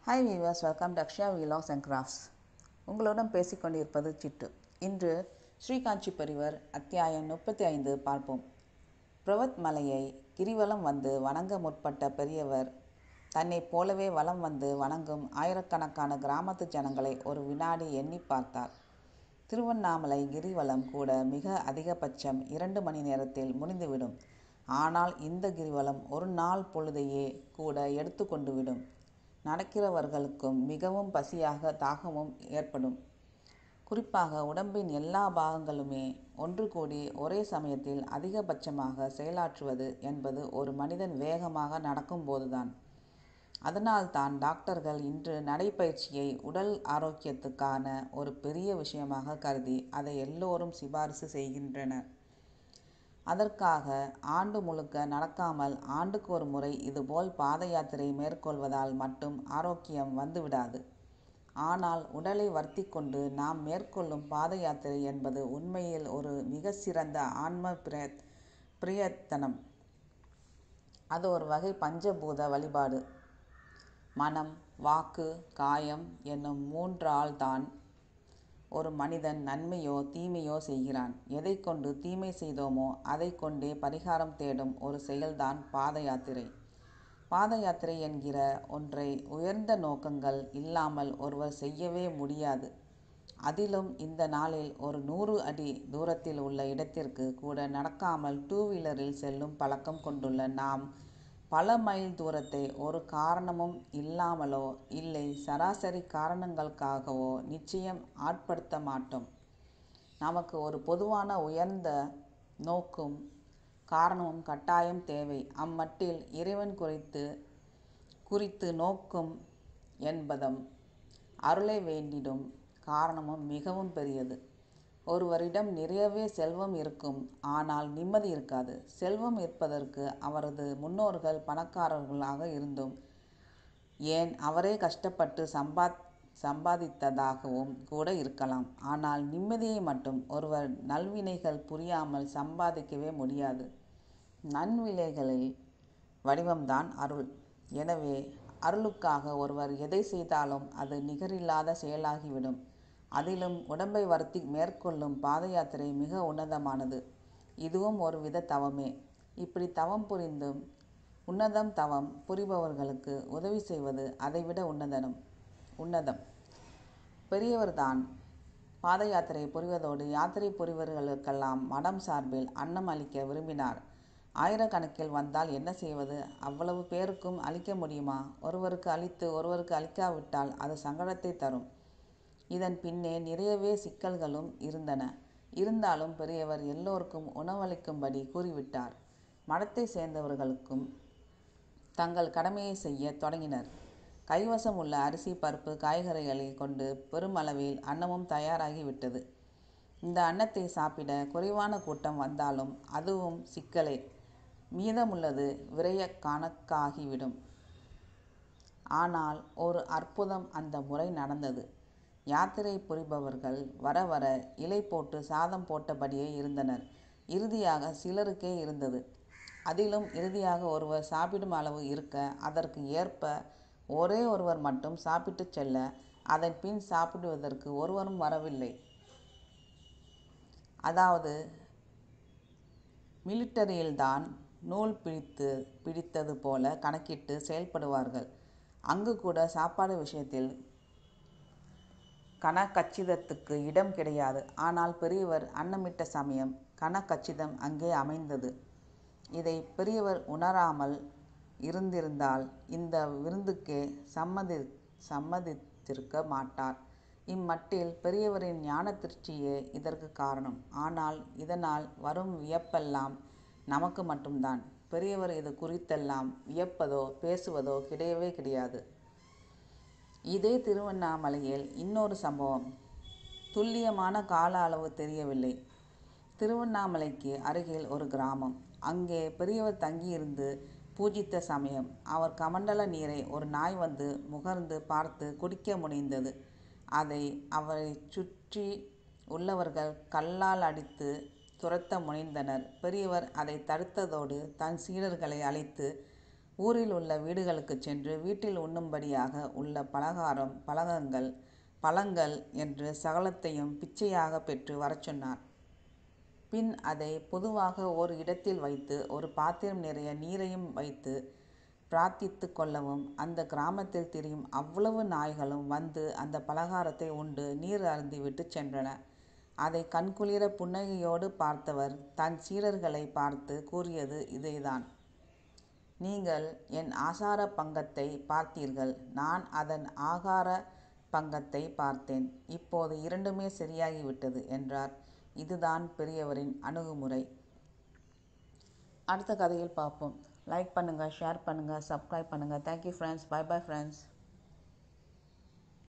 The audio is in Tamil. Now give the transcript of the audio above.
hi weavers welcome to Akshaya vlogs and crafts உங்களுடன் பேசிக்கொண்டிருப்பது சிட்டு இன்று ஸ்ரீகாஞ்சி பெரியவர் அத்தியாயம் முப்பத்தி ஐந்து பார்ப்போம் பிரவத் மலையை கிரிவலம் வந்து வணங்க முற்பட்ட பெரியவர் தன்னைப் போலவே வலம் வந்து வணங்கும் ஆயிரக்கணக்கான கிராமத்து ஜனங்களை ஒரு வினாடி எண்ணி பார்த்தார் திருவண்ணாமலை கிரிவலம் கூட மிக அதிகபட்சம் இரண்டு மணி நேரத்தில் முடிந்துவிடும் ஆனால் இந்த கிரிவலம் ஒரு நாள் பொழுதையே கூட எடுத்துக்கொண்டு விடும் நடக்கிறவர்களுக்கும் மிகவும் பசியாக தாகமும் ஏற்படும் குறிப்பாக உடம்பின் எல்லா பாகங்களுமே ஒன்று கூடி ஒரே சமயத்தில் அதிகபட்சமாக செயலாற்றுவது என்பது ஒரு மனிதன் வேகமாக நடக்கும்போதுதான் அதனால்தான் டாக்டர்கள் இன்று நடைப்பயிற்சியை உடல் ஆரோக்கியத்துக்கான ஒரு பெரிய விஷயமாக கருதி அதை எல்லோரும் சிபாரிசு செய்கின்றனர் அதற்காக ஆண்டு முழுக்க நடக்காமல் ஆண்டுக்கு ஒரு முறை இதுபோல் பாத யாத்திரை மேற்கொள்வதால் மட்டும் ஆரோக்கியம் வந்துவிடாது ஆனால் உடலை வருத்தி கொண்டு நாம் மேற்கொள்ளும் பாத யாத்திரை என்பது உண்மையில் ஒரு மிக சிறந்த ஆன்ம பிர பிரியத்தனம் அது ஒரு வகை பஞ்சபூத வழிபாடு மனம் வாக்கு காயம் என்னும் மூன்றால் தான் ஒரு மனிதன் நன்மையோ தீமையோ செய்கிறான் எதை கொண்டு தீமை செய்தோமோ அதை கொண்டே பரிகாரம் தேடும் ஒரு செயல்தான் பாத யாத்திரை பாத யாத்திரை என்கிற ஒன்றை உயர்ந்த நோக்கங்கள் இல்லாமல் ஒருவர் செய்யவே முடியாது அதிலும் இந்த நாளில் ஒரு நூறு அடி தூரத்தில் உள்ள இடத்திற்கு கூட நடக்காமல் டூ வீலரில் செல்லும் பழக்கம் கொண்டுள்ள நாம் பல மைல் தூரத்தை ஒரு காரணமும் இல்லாமலோ இல்லை சராசரி காரணங்களுக்காகவோ நிச்சயம் ஆட்படுத்த மாட்டோம் நமக்கு ஒரு பொதுவான உயர்ந்த நோக்கும் காரணமும் கட்டாயம் தேவை அம்மட்டில் இறைவன் குறித்து குறித்து நோக்கும் என்பதும் அருளை வேண்டிடும் காரணமும் மிகவும் பெரியது ஒருவரிடம் நிறையவே செல்வம் இருக்கும் ஆனால் நிம்மதி இருக்காது செல்வம் இருப்பதற்கு அவரது முன்னோர்கள் பணக்காரர்களாக இருந்தும் ஏன் அவரே கஷ்டப்பட்டு சம்பாத் சம்பாதித்ததாகவும் கூட இருக்கலாம் ஆனால் நிம்மதியை மட்டும் ஒருவர் நல்வினைகள் புரியாமல் சம்பாதிக்கவே முடியாது நன்விலைகளில் வடிவம்தான் அருள் எனவே அருளுக்காக ஒருவர் எதை செய்தாலும் அது நிகரில்லாத செயலாகிவிடும் அதிலும் உடம்பை வருத்தி மேற்கொள்ளும் பாத யாத்திரை மிக உன்னதமானது இதுவும் ஒரு வித தவமே இப்படி தவம் புரிந்தும் உன்னதம் தவம் புரிபவர்களுக்கு உதவி செய்வது அதைவிட உன்னதனம் உன்னதம் பெரியவர்தான் பாத யாத்திரை புரிவதோடு யாத்திரை புரிவர்களுக்கெல்லாம் மடம் சார்பில் அன்னம் அளிக்க விரும்பினார் ஆயிரக்கணக்கில் வந்தால் என்ன செய்வது அவ்வளவு பேருக்கும் அளிக்க முடியுமா ஒருவருக்கு அளித்து ஒருவருக்கு அளிக்காவிட்டால் அது சங்கடத்தை தரும் இதன் பின்னே நிறையவே சிக்கல்களும் இருந்தன இருந்தாலும் பெரியவர் எல்லோருக்கும் உணவளிக்கும்படி கூறிவிட்டார் மடத்தை சேர்ந்தவர்களுக்கும் தங்கள் கடமையை செய்ய தொடங்கினர் கைவசம் உள்ள அரிசி பருப்பு காய்கறிகளை கொண்டு பெருமளவில் அன்னமும் தயாராகிவிட்டது இந்த அன்னத்தை சாப்பிட குறைவான கூட்டம் வந்தாலும் அதுவும் சிக்கலே மீதமுள்ளது விரைய கணக்காகிவிடும் ஆனால் ஒரு அற்புதம் அந்த முறை நடந்தது யாத்திரை புரிபவர்கள் வர வர இலை போட்டு சாதம் போட்டபடியே இருந்தனர் இறுதியாக சிலருக்கே இருந்தது அதிலும் இறுதியாக ஒருவர் சாப்பிடும் அளவு இருக்க அதற்கு ஏற்ப ஒரே ஒருவர் மட்டும் சாப்பிட்டு செல்ல அதன் பின் சாப்பிடுவதற்கு ஒருவரும் வரவில்லை அதாவது மிலிட்டரியில்தான் நூல் பிடித்து பிடித்தது போல கணக்கிட்டு செயல்படுவார்கள் அங்கு கூட சாப்பாடு விஷயத்தில் கணக்கச்சிதத்துக்கு இடம் கிடையாது ஆனால் பெரியவர் அன்னமிட்ட சமயம் கணக்கச்சிதம் அங்கே அமைந்தது இதை பெரியவர் உணராமல் இருந்திருந்தால் இந்த விருந்துக்கே சம்மதி சம்மதித்திருக்க மாட்டார் இம்மட்டில் பெரியவரின் ஞான திருச்சியே இதற்கு காரணம் ஆனால் இதனால் வரும் வியப்பெல்லாம் நமக்கு மட்டும்தான் பெரியவர் இது குறித்தெல்லாம் வியப்பதோ பேசுவதோ கிடையவே கிடையாது இதே திருவண்ணாமலையில் இன்னொரு சம்பவம் துல்லியமான கால அளவு தெரியவில்லை திருவண்ணாமலைக்கு அருகில் ஒரு கிராமம் அங்கே பெரியவர் தங்கியிருந்து பூஜித்த சமயம் அவர் கமண்டல நீரை ஒரு நாய் வந்து முகர்ந்து பார்த்து குடிக்க முனைந்தது அதை அவரை சுற்றி உள்ளவர்கள் கல்லால் அடித்து துரத்த முனைந்தனர் பெரியவர் அதை தடுத்ததோடு தன் சீடர்களை அழைத்து ஊரில் உள்ள வீடுகளுக்குச் சென்று வீட்டில் உண்ணும்படியாக உள்ள பலகாரம் பலகங்கள் பழங்கள் என்று சகலத்தையும் பிச்சையாக பெற்று வரச் சொன்னார் பின் அதை பொதுவாக ஓர் இடத்தில் வைத்து ஒரு பாத்திரம் நிறைய நீரையும் வைத்து பிரார்த்தித்து கொள்ளவும் அந்த கிராமத்தில் திரியும் அவ்வளவு நாய்களும் வந்து அந்த பலகாரத்தை உண்டு நீர் அருந்திவிட்டு சென்றன அதை கண்குளிர புன்னகையோடு பார்த்தவர் தன் சீடர்களை பார்த்து கூறியது இதேதான் நீங்கள் என் ஆசார பங்கத்தை பார்த்தீர்கள் நான் அதன் ஆகார பங்கத்தை பார்த்தேன் இப்போது இரண்டுமே சரியாகிவிட்டது என்றார் இதுதான் பெரியவரின் அணுகுமுறை அடுத்த கதையில் பார்ப்போம் லைக் பண்ணுங்கள் ஷேர் பண்ணுங்கள் சப்ஸ்கிரைப் பண்ணுங்கள் thank you friends bye bye friends